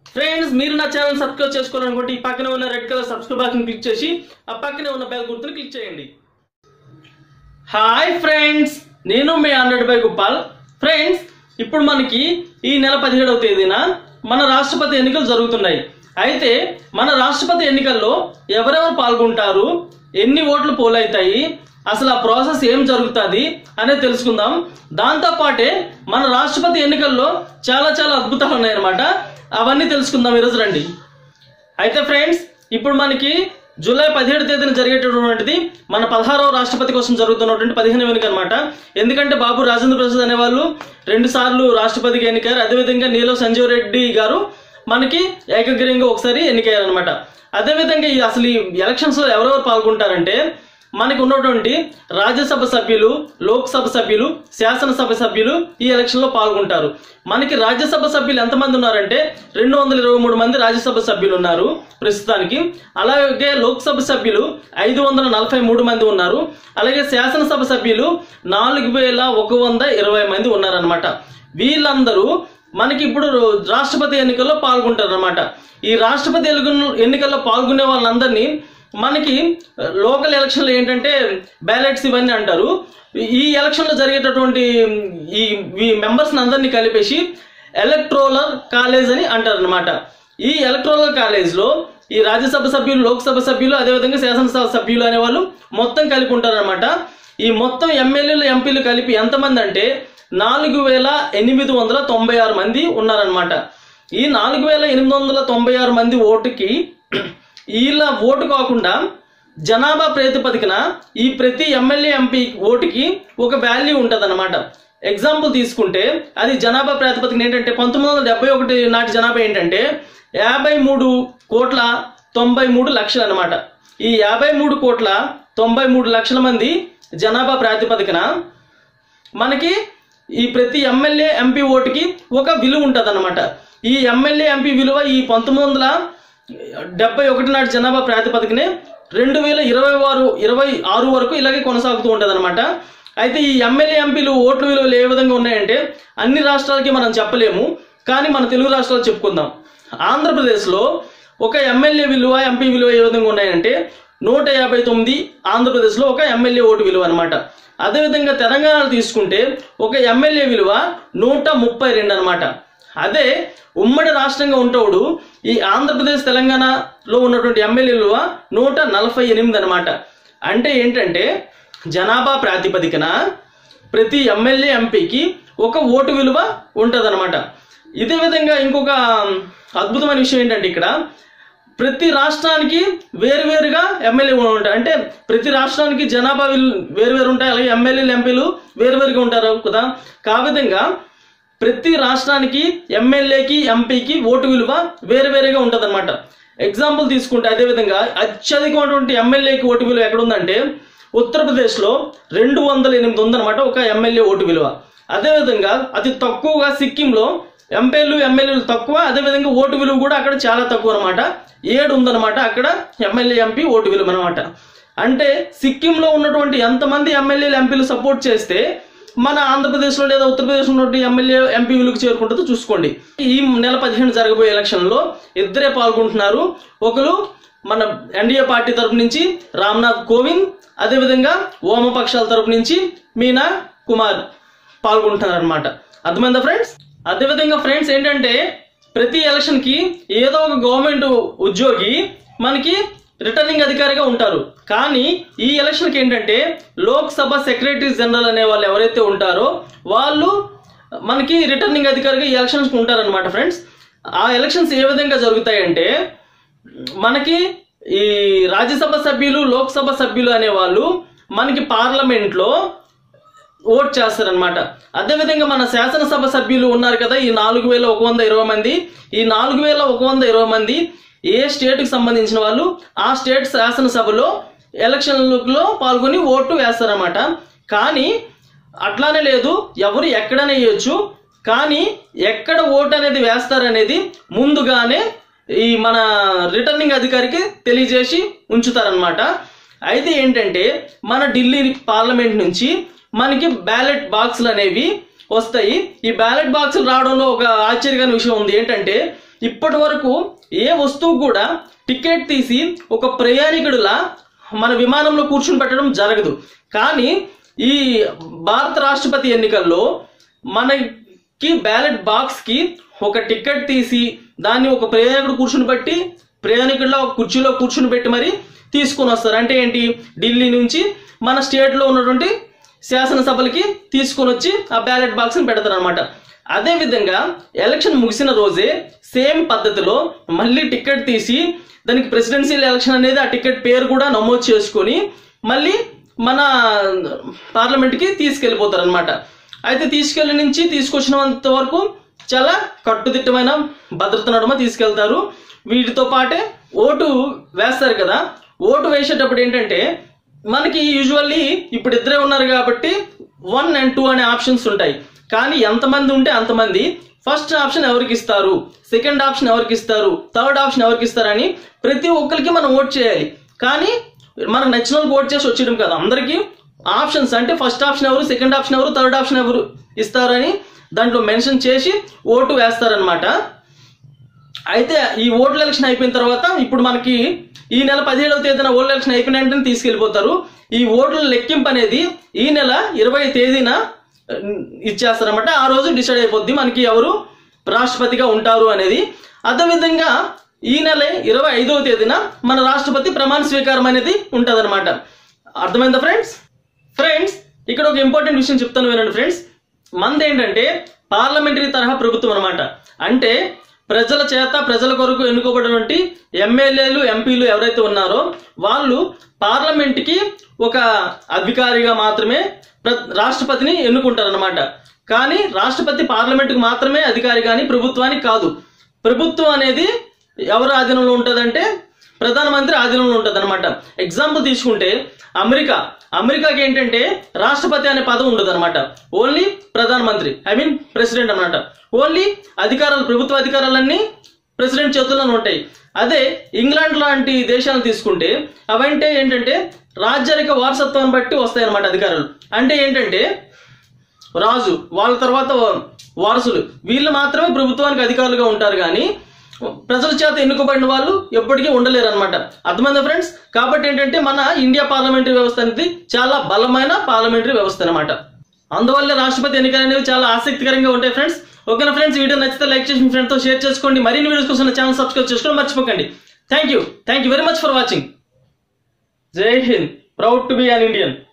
friends మీరు నా channel subscribe చేసుకోవాలనుకుంటే ఈ పక్కనే ఉన్న red colour subscribe button click చేసి ఆ పక్కనే ఉన్న బెల్ గుర్తుని క్లిక్ చేయండి హాయ్ ఫ్రెండ్స్ నేను మీ హండ్రెడ్ బై గోపాల్ ఫ్రెండ్స్ ఇప్పుడు మనకి ఈ నెల పదిహేడవ తేదీన మన రాష్ట్రపతి ఎన్నికలు జరుగుతున్నాయి అయితే మన రాష్ట్రపతి ఎన్నికల్లో ఎవరెవరు పాల్గొంటారు ఎన్ని ఓట్లు పోలవుతాయి అసలు ఆ ప్రాసెస్ ఏం జరుగుతుంది అనేది తెలుసుకుందాం దాంతో పాటే మన రాష్ట్రపతి ఎన్నికల్లో చాలా చాలా అద్భుతాలు ఉన్నాయన్నమాట అవన్నీ తెలుసుకుందాం ఈరోజు రండి అయితే ఫ్రెండ్స్ ఇప్పుడు మనకి జూలై పదిహేడు తేదీన జరిగేటటువంటిది మన పదహారవ రాష్ట్రపతి కోసం జరుగుతున్నటువంటి పదిహేను ఎన్నిక అనమాట ఎందుకంటే బాబు రాజేంద్ర ప్రసాద్ అనే వాళ్ళు రెండు సార్లు రాష్ట్రపతికి ఎన్నికారు అదేవిధంగా నీలో సంజీవ్ రెడ్డి గారు మనకి ఏకగ్రీయంగా ఒకసారి ఎన్నికయ్యారనమాట అదేవిధంగా ఈ అసలు ఈ ఎలక్షన్స్ లో ఎవరెవరు పాల్గొంటారంటే మనకు ఉన్నటువంటి రాజ్యసభ సభ్యులు లోక్సభ సభ్యులు శాసనసభ సభ్యులు ఈ ఎలక్షన్ లో పాల్గొంటారు మనకి రాజ్యసభ సభ్యులు ఎంతమంది ఉన్నారంటే రెండు వందల ఇరవై మూడు మంది రాజ్యసభ సభ్యులు ఉన్నారు ప్రస్తుతానికి అలాగే లోక్సభ సభ్యులు ఐదు వందల నలభై మూడు మంది ఉన్నారు అలాగే శాసనసభ సభ్యులు నాలుగు వేల ఒక వంద ఇరవై మంది ఉన్నారనమాట వీళ్ళందరూ మనకి ఇప్పుడు రాష్ట్రపతి ఎన్నికల్లో పాల్గొంటారు అనమాట ఈ రాష్ట్రపతి ఎన్నికల్లో- ఎన్నికల్లో పాల్గొనే వాళ్ళందరినీ మనకి లోకల్ ఎలక్షన్లు ఏంటంటే బ్యాలెట్స్ ఇవన్నీ అంటారు ఈ ఎలక్షన్లో జరిగేటటువంటి ఈ ఈ మెంబర్స్ అందరినీ కలిపేసి ఎలక్ట్రోలర్ కాలేజ్ అని అంటారు అనమాట ఈ ఎలక్ట్రోలర్ కాలేజ్లో ఈ రాజ్యసభ సభ్యులు లోక్సభ సభ్యులు అదేవిధంగా శాసనసభ సభ్యులు అనే వాళ్ళు మొత్తం కలిపి ఉంటారనమాట ఈ మొత్తం ఎమ్మెల్యేలు ఎంపీలు కలిపి ఎంతమంది అంటే నాలుగు వేల ఎనిమిది వందల తొంభై ఆరు మంది ఉన్నారనమాట ఈ నాలుగు వేల ఎనిమిది వందల తొంభై ఆరు మంది ఓటుకి వీళ్ళ ఓటు కాకుండా జనాభా ప్రాతిపదికన ఈ ప్రతి ఎమ్మెల్యే ఎంపీ ఓటుకి ఒక వాల్యూ ఉంటుంది అనమాట ఎగ్జాంపుల్ తీసుకుంటే అది జనాభా ప్రాతిపదికన ఏంటంటే పంతొమ్మిది వందల డెబ్బై ఒకటి నాటి జనాభా ఏంటంటే యాభై మూడు కోట్ల తొంభై మూడు లక్షలు అనమాట ఈ యాభై మూడు కోట్ల తొంభై మూడు లక్షల మంది జనాభా ప్రాతిపదికన మనకి ఈ ప్రతి ఎమ్మెల్యే ఎంపీ ఓటుకి ఒక విలువ ఉంటుంది అనమాట ఈ ఎమ్మెల్యే ఎంపీ విలువ ఈ పంతొమ్మిది వందల డెబ్బై ఒకటి నాటి జనాభా ప్రాతిపదికనే రెండు వేల ఇరవై ఆరు ఇరవై ఆరు వరకు ఇలాగే కొనసాగుతూ ఉంటుంది అనమాట అయితే ఈ ఎమ్మెల్యే ఎంపీలు ఓట్ల విలువలు ఏ విధంగా ఉన్నాయంటే అన్ని రాష్ట్రాలకి మనం చెప్పలేము కానీ మన తెలుగు రాష్ట్రాలు చెప్పుకుందాం ఆంధ్రప్రదేశ్లో ఒక ఎమ్మెల్యే విలువ ఎంపీ విలువ ఏ విధంగా ఉన్నాయంటే నూట యాభై తొమ్మిది ఆంధ్రప్రదేశ్లో ఒక ఎమ్మెల్యే ఓటు విలువ అనమాట అదేవిధంగా తెలంగాణలో తీసుకుంటే ఒక ఎమ్మెల్యే విలువ నూట ముప్పై రెండు అనమాట అదే ఉమ్మడి రాష్ట్రంగా ఉంటోడు ఈ ఆంధ్రప్రదేశ్ తెలంగాణలో ఉన్నటువంటి ఎమ్మెల్యే విలువ నూట నలభై ఎనిమిది అనమాట అంటే ఏంటంటే జనాభా ప్రాతిపదికన ప్రతి ఎమ్మెల్యే ఎంపీకి ఒక ఓటు విలువ ఉంటుందన్నమాట ఇదే విధంగా ఇంకొక అద్భుతమైన విషయం ఏంటంటే ఇక్కడ ప్రతి రాష్ట్రానికి వేరువేరుగా ఎమ్మెల్యే ఉంటాయి అంటే ప్రతి రాష్ట్రానికి జనాభా విలు వేరువేరు ఉంటాయి అలాగే ఎమ్మెల్యేలు ఎంపీలు వేరువేరుగా ఉంటారు కదా కా విధంగా ప్రతి రాష్ట్రానికి ఎమ్మెల్యేకి ఎంపీకి ఓటు విలువ వేరువేరుగా ఉంటుంది అనమాట ఎగ్జాంపుల్ తీసుకుంటే అదేవిధంగా అత్యధికమైనటువంటి ఎమ్మెల్యేకి ఓటు విలువ ఎక్కడ ఉందంటే ఉత్తరప్రదేశ్లో రెండు వందల ఎనిమిది ఉందన్నమాట ఒక ఎమ్మెల్యే ఓటు విలువ అదేవిధంగా అతి తక్కువగా సిక్కింలో ఎంపీలు ఎమ్మెల్యేలు తక్కువ అదేవిధంగా ఓటు విలువ కూడా అక్కడ చాలా తక్కువ అనమాట ఏడు ఉందన్నమాట అక్కడ ఎమ్మెల్యే ఎంపీ ఓటు విలువ అనమాట అంటే సిక్కింలో ఉన్నటువంటి ఎంతమంది ఎమ్మెల్యేలు ఎంపీలు సపోర్ట్ చేస్తే మన ఆంధ్రప్రదేశ్లో లేదా ఉత్తరప్రదేశ్లో ఉన్నటువంటి ఎమ్మెల్యే ఎంపీ విలువకు చేరుకుంటుందో చూసుకోండి ఈ నెల పదిహేను జరగబోయే ఎలక్షన్లో ఇద్దరే పాల్గొంటున్నారు ఒకరు మన ఎన్డీఏ పార్టీ తరపు నుంచి రామ్నాథ్ కోవింద్ అదేవిధంగా వామపక్షాల తరపు నుంచి మీనా కుమార్ పాల్గొంటున్నారు అనమాట అర్థమైందా ఫ్రెండ్స్ అదేవిధంగా ఫ్రెండ్స్ ఏంటంటే ప్రతి ఎలక్షన్ కి ఏదో ఒక గవర్నమెంట్ ఉద్యోగి మనకి రిటర్నింగ్ అధికారిగా ఉంటారు కానీ ఈ ఎలక్షన్కి ఏంటంటే లోక్సభ సెక్రటరీ జనరల్ అనే వాళ్ళు ఎవరైతే ఉంటారో వాళ్ళు మనకి రిటర్నింగ్ అధికారిగా ఈ ఎలక్షన్స్కి ఉంటారనమాట ఫ్రెండ్స్ ఆ ఎలక్షన్స్ ఏ విధంగా జరుగుతాయంటే మనకి ఈ రాజ్యసభ సభ్యులు లోక్సభ సభ్యులు అనే వాళ్ళు మనకి పార్లమెంట్లో ఓట్ చేస్తారనమాట అదేవిధంగా మన శాసనసభ సభ్యులు ఉన్నారు కదా ఈ నాలుగు వేల ఒక వంద ఇరవై మంది ఈ నాలుగు వేల ఒక వంద ఇరవై మంది ఏ స్టేట్కి సంబంధించిన వాళ్ళు ఆ స్టేట్ శాసనసభలో ఎలక్షన్లలో పాల్గొని ఓటు వేస్తారనమాట కానీ అట్లానే లేదు ఎవరు ఎక్కడనే వేయొచ్చు కానీ ఎక్కడ ఓటు అనేది వేస్తారనేది ముందుగానే ఈ మన రిటర్నింగ్ అధికారికి తెలియజేసి ఉంచుతారనమాట అయితే ఏంటంటే మన ఢిల్లీ పార్లమెంట్ నుంచి మనకి బ్యాలెట్ బాక్సులు అనేవి వస్తాయి ఈ బ్యాలెట్ బాక్సులు రావడంలో ఒక ఆశ్చర్యకరమైన విషయం ఉంది ఏంటంటే ఇప్పటి వరకు ఏ వస్తువు కూడా టికెట్ తీసి ఒక ప్రయాణికుడిలా మన విమానంలో కూర్చుని పెట్టడం జరగదు కానీ ఈ భారత రాష్ట్రపతి ఎన్నికల్లో మనకి బ్యాలెట్ బాక్స్ కి ఒక టికెట్ తీసి దాన్ని ఒక ప్రయాణికుడు కూర్చుని బట్టి ప్రయాణికుడిలో ఒక కుర్చీలో కూర్చుని పెట్టి మరి తీసుకొని వస్తారు అంటే ఏంటి ఢిల్లీ నుంచి మన స్టేట్ లో ఉన్నటువంటి శాసనసభలకి తీసుకొని వచ్చి ఆ బ్యాలెట్ బాక్స్ ని పెడతారు అనమాట అదే విధంగా ఎలక్షన్ ముగిసిన రోజే సేమ్ పద్ధతిలో మళ్ళీ టికెట్ తీసి దానికి ప్రెసిడెన్షియల్ ఎలక్షన్ అనేది ఆ టికెట్ పేరు కూడా నమోదు చేసుకొని మళ్ళీ మన పార్లమెంట్కి తీసుకెళ్ళిపోతారు అనమాట అయితే తీసుకెళ్ళి నుంచి తీసుకొచ్చినంత వరకు చాలా కట్టుదిట్టమైన భద్రత నడుమ తీసుకెళ్తారు వీటితో పాటే ఓటు వేస్తారు కదా ఓటు వేసేటప్పుడు ఏంటంటే మనకి యూజువల్లీ ఇప్పుడు ఇద్దరే ఉన్నారు కాబట్టి వన్ అండ్ టూ అనే ఆప్షన్స్ ఉంటాయి కానీ ఎంతమంది ఉంటే అంతమంది ఫస్ట్ ఆప్షన్ ఎవరికి ఇస్తారు సెకండ్ ఆప్షన్ ఎవరికి ఇస్తారు థర్డ్ ఆప్షన్ ఎవరికి ఇస్తారని ప్రతి ఒక్కరికి మనం ఓట్ చేయాలి కానీ మనకు నచ్చిన వాళ్ళకి ఓట్ చేసి వచ్చేయడం కదా అందరికీ ఆప్షన్స్ అంటే ఫస్ట్ ఆప్షన్ ఎవరు సెకండ్ ఆప్షన్ ఎవరు థర్డ్ ఆప్షన్ ఎవరు ఇస్తారని దాంట్లో మెన్షన్ చేసి ఓటు వేస్తారనమాట అయితే ఈ ఓట్ల ఎలక్షన్ అయిపోయిన తర్వాత ఇప్పుడు మనకి ఈ నెల పదిహేడవ తేదీన ఓట్ల ఎలక్షన్ అయిపోయిన వెంటనే తీసుకెళ్లిపోతారు ఈ ఓట్ల లెక్కింపు అనేది ఈ నెల ఇరవై తేదీన ఉమ్, ఇచ్చేస్తారన్నమాట ఆ రోజు డిసైడ్ అయిపోద్ది మనకి ఎవరు రాష్ట్రపతిగా ఉంటారు అనేది అదేవిధంగా ఈ నెల ఇరవై ఐదవ తేదీన మన రాష్ట్రపతి ప్రమాణ స్వీకారం అనేది ఉంటదన్నమాట అర్థమైందా ఫ్రెండ్స్ ఫ్రెండ్స్ ఇక్కడ ఒక ఇంపార్టెంట్ విషయం చెప్తాను వినండి ఫ్రెండ్స్ మంది ఏంటంటే పార్లమెంటరీ తరహా ప్రభుత్వం అన్నమాట అంటే ప్రజల చేత ప్రజల కొరకు ఎన్నుకోబడినటువంటి ఎమ్మెల్యేలు ఎంపీలు ఎవరైతే ఉన్నారో వాళ్ళు పార్లమెంట్కి ఒక అధికారిగా మాత్రమే ప్ర- రాష్ట్రపతిని ఎన్నుకుంటారన్నమాట కానీ రాష్ట్రపతి పార్లమెంట్కి మాత్రమే అధికారి కానీ ప్రభుత్వానికి కాదు ప్రభుత్వం అనేది ఎవరి ఆధీనంలో ఉంటుందంటే ప్రధానమంత్రి ఆధీనంలో ఉంటుంది అనమాట ఎగ్జాంపుల్ తీసుకుంటే అమెరికా అమెరికాకి ఏంటంటే రాష్ట్రపతి అనే పదం ఉండదు అనమాట ఓన్లీ ప్రధానమంత్రి ఐ మీన్ ప్రెసిడెంట్ అన్నమాట ఓన్లీ అధికారాలు ప్రభుత్వ అధికారాలన్నీ ప్రెసిడెంట్ చేతుల్లోనే ఉంటాయి అదే ఇంగ్లాండ్ లాంటి దేశాలను తీసుకుంటే అవంటే ఏంటంటే రాజ్యాధిక వారసత్వాన్ని బట్టి వస్తాయి అన్నమాట అధికారాలు అంటే ఏంటంటే రాజు వాళ్ళ తర్వాత వారసులు వీళ్ళు మాత్రమే ప్రభుత్వానికి అధికారులుగా ఉంటారు కానీ ప్రజల చేత ఎన్నుకోబడిన వాళ్ళు ఎప్పటికీ ఉండలేరు అనమాట అర్థమైందా ఫ్రెండ్స్ కాబట్టి ఏంటంటే మన ఇండియా పార్లమెంటరీ వ్యవస్థ అనేది చాలా బలమైన పార్లమెంటరీ వ్యవస్థ అనమాట అందువల్ల రాష్ట్రపతి ఎన్నికలు అనేవి చాలా ఆసక్తికరంగా ఉంటాయి ఫ్రెండ్స్ ఓకేనా ఫ్రెండ్స్ వీడియో నచ్చితే లైక్ చేసి మీ ఫ్రెండ్తో షేర్ చేసుకోండి మరిన్ని వీడియోస్ కోసం ఛానల్ సబ్స్క్రైబ్ చేసుకోండి మర్చిపోకండి thank you thank you very much for watching Jai Hind proud to be an Indian